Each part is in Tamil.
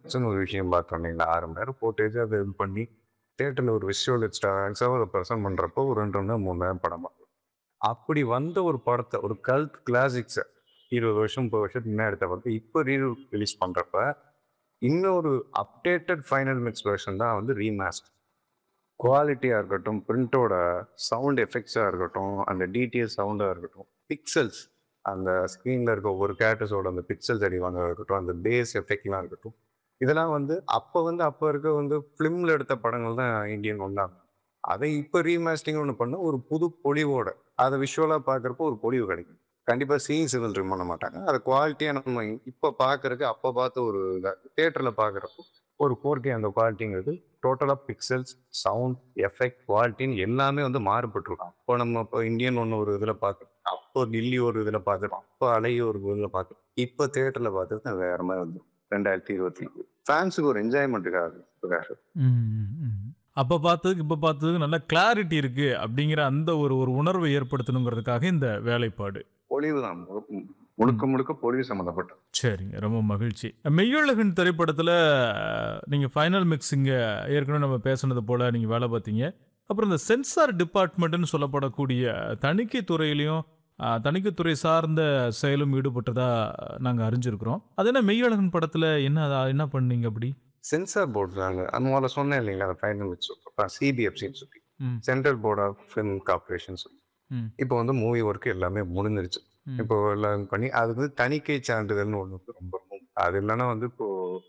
கிளைமேக்ஸ்னு ஒரு விஷயம் பார்த்தோம் நீங்களா ஆறு மணி நேரம் போட்டேஜ் அதை இது பண்ணி தேட்டரில் ஒரு விஷுவல் எக்ஸ்ட்ராவாக ஒரு ப்ரெசென்ட் பண்ணுறப்போ ஒரு ரெண்டு மணி நேரம் மூணு நேரம் படம் பார்க்கலாம் அப்படி வந்த ஒரு படத்தை ஒரு கல்ட் கிளாசிக்ஸை இருபது வருஷம் முப்பது வருஷத்துக்கு முன்னாடி எடுத்த படத்தை இப்போ ரீ ரிலீஸ் பண்ணுறப்ப இன்னொரு அப்டேட்டட் ஃபைனல் மிக்ஸ் வெர்ஷன் தான் வந்து ரீமாஸ்ட் குவாலிட்டியாக இருக்கட்டும் பிரிண்டோட சவுண்ட் எஃபெக்ட்ஸாக இருக்கட்டும் அந்த டிடிஎஸ் சவுண்டாக இருக்கட்டும் பிக்சல்ஸ் அந்த ஸ்க்ரீனில் இருக்க ஒவ்வொரு கேரக்டர்ஸோட அந்த பிக்சல்ஸ் அடிவாங்க இருக்கட்டும் அந்த பேஸ் எஃபெக்ட்லாம் இருக்கட்டும் இதெல்லாம் வந்து அப்போ வந்து அப்போ இருக்க வந்து ஃபிலிமில் எடுத்த படங்கள் தான் இந்தியன் ஒன்றாங்க அதை இப்போ ரீமாஸ்டிங் ஒன்று பண்ண ஒரு புது பொலிவோட அதை விஷுவலாக பார்க்குறப்போ ஒரு பொலிவு கிடைக்கும் கண்டிப்பாக சீன்ஸ் எதுவும் ட்ரிம் பண்ண மாட்டாங்க அதை குவாலிட்டியாக நம்ம இப்போ பார்க்குறதுக்கு அப்போ பார்த்து ஒரு தேட்டரில் பார்க்குறப்போ ஒரு ஃபோர் அந்த குவாலிட்டிங்கிறது டோட்டலாக பிக்சல்ஸ் சவுண்ட் எஃபெக்ட் குவாலிட்டின்னு எல்லாமே வந்து மாறுபட்டிருக்கும் அப்போ நம்ம இப்போ இந்தியன் ஒன்று ஒரு இதில் பார்க்குறோம் அப்போ டில்லி ஒரு இதில் பார்க்குறோம் அப்போ அலை ஒரு இதில் பார்க்குறோம் இப்போ தேட்டரில் பார்த்துட்டு வேற மாதிரி வந்து ரெண்டாயிரத்தி இருபத்தி ஃபேன்ஸுக்கு ஒரு என்ஜாய்மெண்ட்டுக்காக ம், ம். அப்ப பார்த்ததுக்கு இப்ப பார்த்ததுக்கு நல்ல கிளாரிட்டி இருக்கு அப்படிங்கிற அந்த ஒரு ஒரு உணர்வை ஏற்படுத்தணுங்கிறதுக்காக இந்த வேலைப்பாடு பொலிவு தான் முழுக்க- முழுக்க முழுக்க பொலிவு சம்மந்தப்பட்ட சரிங்க ரொம்ப மகிழ்ச்சி மெய்யுலகன் திரைப்படத்துல நீங்க ஃபைனல் மிக்ஸிங்க ஏற்கனவே நம்ம பேசுனது போல நீங்க வேலை பார்த்தீங்க அப்புறம் இந்த சென்சார் டிபார்ட்மெண்ட்னு சொல்லப்படக்கூடிய தணிக்கை துறையிலையும் அஹ், தணிக்கைத்துறை சார்ந்த செயலும் ஈடுபட்டதா நாங்க அறிஞ்சிருக்கிறோம் அது என்ன மெய்யழகன் படத்துல என்ன அதா- என்ன பண்ணீங்க அப்படி சென்சார் போர்டு தாங்க அந்த முதல்ல சொன்னேன் இல்லைங்களா அந்த ஃபைனல் மிக்ஸ் சிபிஎஃப்சின்னு சொல்லி ம். Central board of film corporation சொல்லி ம். இப்போ வந்து மூவி ஒர்க் எல்லாமே முடிஞ்சிருச்சு ம். இப்போ எல்லாம் பண்ணி அது வந்து தணிக்கை சான்றிதழ்னு ஒன்று வந்து ரொம்ப ரொம்ப அது இல்லைன்னா வந்து இப்போ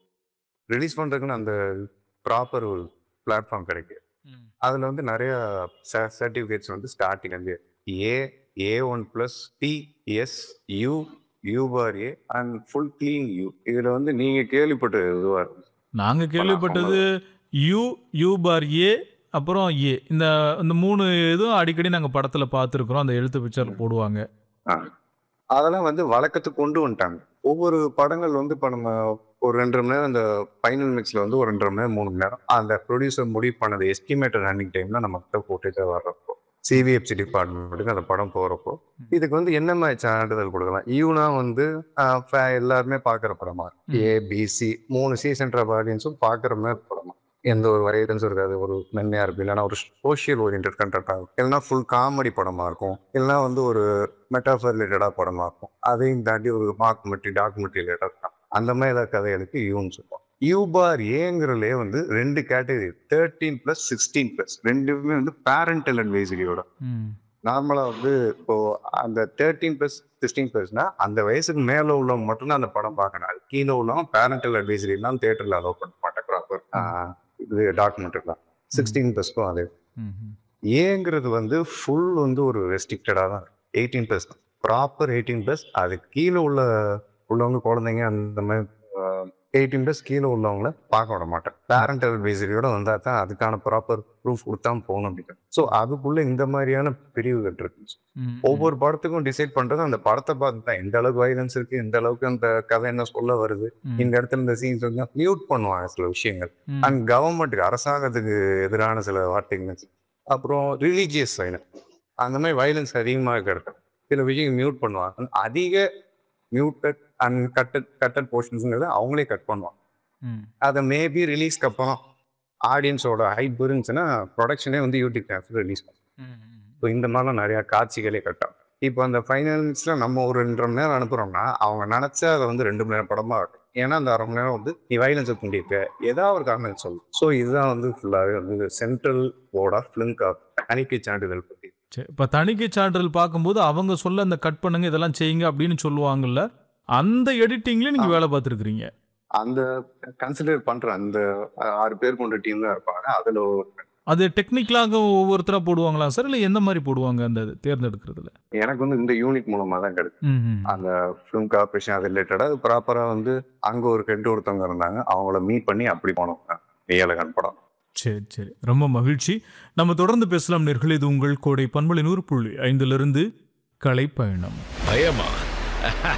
ரிலீஸ் பண்ணுறதுக்குன்னு அந்த ப்ராப்பர் ஒரு பிளாட்ஃபார்ம் கிடைக்கும் ம். அதில் வந்து நிறைய சர்டிஃபிகேட்ஸ் வந்து ஸ்டார்டிங் வந்து A A one plus D S U யூபார் A and full clean U இதில் வந்து நீங்கள் கேள்விப்பட்ட இதுவாக இருக்கும் நாங்க கேள்விப்பட்டது யூ யூ பார் ஏ அப்புறம் ஏ இந்த இந்த மூணு இதுவும் அடிக்கடி நாங்க படத்துல பார்த்துருக்குறோம் அந்த எழுத்து பிக்சர் போடுவாங்க ஆ. அதெல்லாம் வந்து வழக்கத்துக்கு கொண்டு வந்துட்டாங்க ஒவ்வொரு படங்கள் வந்து இப்போ நம்ம ஒரு ரெண்டரை மணி நேரம் அந்த ஃபைனல் மிக்ஸில் வந்து ஒரு ரெண்டரை மணி நேரம் மூணு மணி நேரம் அந்த ப்ரொடியூசர் முடிவு பண்ணது எஸ்டிமேட்டட் ரன்னிங் டைம்ல நம்ம கிட்ட போட்டுட்டு வர்றப்போ சிவிஎஃப்சி டிபார்ட்மெண்ட்டுக்கு அந்த படம் போகிறப்போ இதுக்கு வந்து என்ன மாதிரி சான்றிதழ் கொடுக்கலாம் யூனா வந்து ஆஹ், fa- எல்லாருமே பார்க்குற படமா ம். ஏ பிசி மூணு சி சென்டர் ஆடியன்ஸும் பார்க்குற மாதிரி படமா எந்த ஒரு வரையன்ஸும் இருக்காது ஒரு மென்மையாக இருக்கும் இல்லைன்னா ஒரு சோஷியல் ஓரியன்ட் கண்டென்ட்டாக இருக்கும் இல்லைன்னா ஃபுல் காமெடி படமாக இருக்கும் இல்லைன்னா வந்து ஒரு மெட்டாஃபர் ரிலேட்டடாக படமாக இருக்கும் அதையும் தாண்டி ஒரு டாக்குமெண்ட்ரி டாக்குமெண்ட்ரி ரிலேட்டடாக இருக்கும் அந்த மாதிரி ஏதாவது கதைகளுக்கு யூன்னு சொல்லுவோம் யூ பார் ஏங்கிறதுலே வந்து ரெண்டு category thirteen plus sixteen plus ரெண்டுமே வந்து பேரண்டல் அட்வைசரியோட ம். நார்மலாக வந்து இப்போ அந்த தேர்ட்டீன் ப்ளஸ் சிக்ஸ்டீன் ப்ளஸ்னா அந்த வயசுக்கு மேலே உள்ளவங்க மட்டும்தான் அந்த படம் பார்க்கணும் அது கீழே உள்ளவங்க பேரண்டல் அட்வைசரிலாம் தேட்டரில் அலோவ் பண்ண மாட்டேன் ப்ராப்பர் இது டாக்குமெண்ட்ரிலாம் சிக்ஸ்டீன் ப்ளஸ்க்கும் அது ம், ம். ஏங்கிறது வந்து ஃபுல் வந்து ஒரு ரெஸ்ட்ரிக்டடாக தான் eighteen plus proper eighteen plus அது கீழே உள்ள உள்ளவங்க குழந்தைங்க அந்த மாதிரி எயிட்டீன் ப்ளஸ் கீழே உள்ளவங்கள பார்க்க விட மாட்டேன் பேரண்டல் அட்வைசரியோட வந்தால் தான் அதுக்கான ப்ராப்பர் ப்ரூஃப் கொடுத்தா போகணும் அப்படின்னு ஸோ அதுக்குள்ள இந்த மாதிரியான பிரிவுகள் இருக்கு ம், ஒவ்வொரு படத்துக்கும் டிசைட் பண்றது அந்த படத்தை பார்த்து தான் எந்த அளவுக்கு வைலன்ஸ் இருக்கு எந்த அளவுக்கு அந்த கதை என்ன சொல்ல வருது ம். இந்த இடத்துல இந்த சீன்ஸ் வந்து மியூட் பண்ணுவாங்க சில விஷயங்கள் ம். அண்ட் கவர்மெண்ட்டுக்கு அரசாங்கத்துக்கு எதிரான சில வார்த்தைகள் அப்புறம் ரிலீஜியஸ் வைலன்ஸ் அந்த மாதிரி வைலன்ஸ் அதிகமாக இருக்கிறது சில விஷயம் மியூட் பண்ணுவாங்க அதிக மியூட்டட் அண்ட் கட்டட் கட்டட் போர்ஷன்ஸுங்கிறத அவங்களே கட் பண்ணுவாங்க ம். அதை மேபி ரிலீஸ்க்கு அப்புறம் ஆடியன்ஸோட ஹைப் இருந்துச்சுன்னா ப்ரொடக்ஷனே வந்து யூடியூப் சேனல் ரிலீஸ் பண்ணும் ம், ம். ஸோ இந்த மாதிரிலாம் நிறையா காட்சிகளே கட்டும் இப்போ அந்த ஃபைனல்ஸில் நம்ம ஒரு ரெண்டரை மணி நேரம் அனுப்புகிறோம்னா அவங்க நினச்சா அதை வந்து ரெண்டு மணி நேரம் படமாக இருக்கும் ஏன்னா அந்த அரை மணி நேரம் வந்து நீ வைலன்ஸை தூண்டியிருக்க ஏதாவது ஒரு காரணம் சொல்லு ஸோ இதுதான் வந்து ஃபுல்லாகவே வந்து சென்ட்ரல் போர்ட் ஆஃப் ஃபிலிம் காப் தணிக்கை சான்றிதழ் பற்றி சரி இப்போ தணிக்கை சான்றிதழ் பார்க்கும்போது அவங்க சொல்ல அந்த கட் பண்ணுங்க இதெல்லாம் செய்யுங்க அப்படின்னு சொல்லுவாங்கல்ல அந்த எடிட்டிங்ல நீங்க வேலை பார்த்துருக்கிறீங்க அந்த கன்சிடர் பண்ணுற அந்த ஆறு பேர் கொண்ட டீம் தான் இருப்பாங்க அதில் அது டெக்னிக்கலாக ஒவ்வொருத்தரா போடுவாங்களா சார் இல்லை எந்த மாதிரி போடுவாங்க அந்த இது தேர்ந்தெடுக்கிறதுல எனக்கு வந்து இந்த யூனிட் மூலமாக தான் கிடைக்கும் ம், ம். அந்த ஃபிலிம் கார்பரேஷன் அது ரிலேட்டடாக ப்ராப்பராக வந்து அங்கே ஒரு கெட்டு ஒருத்தவங்க இருந்தாங்க அவங்கள மீட் பண்ணி அப்படி போனோம் ஏழகன் படம் சரி சரி ரொம்ப மகிழ்ச்சி நம்ம தொடர்ந்து பேசலாம் நேர்கள் இது உங்கள் கோடை பண்பலை நூறு புள்ளி ஐந்திலிருந்து கலைப்பயணம் பயமா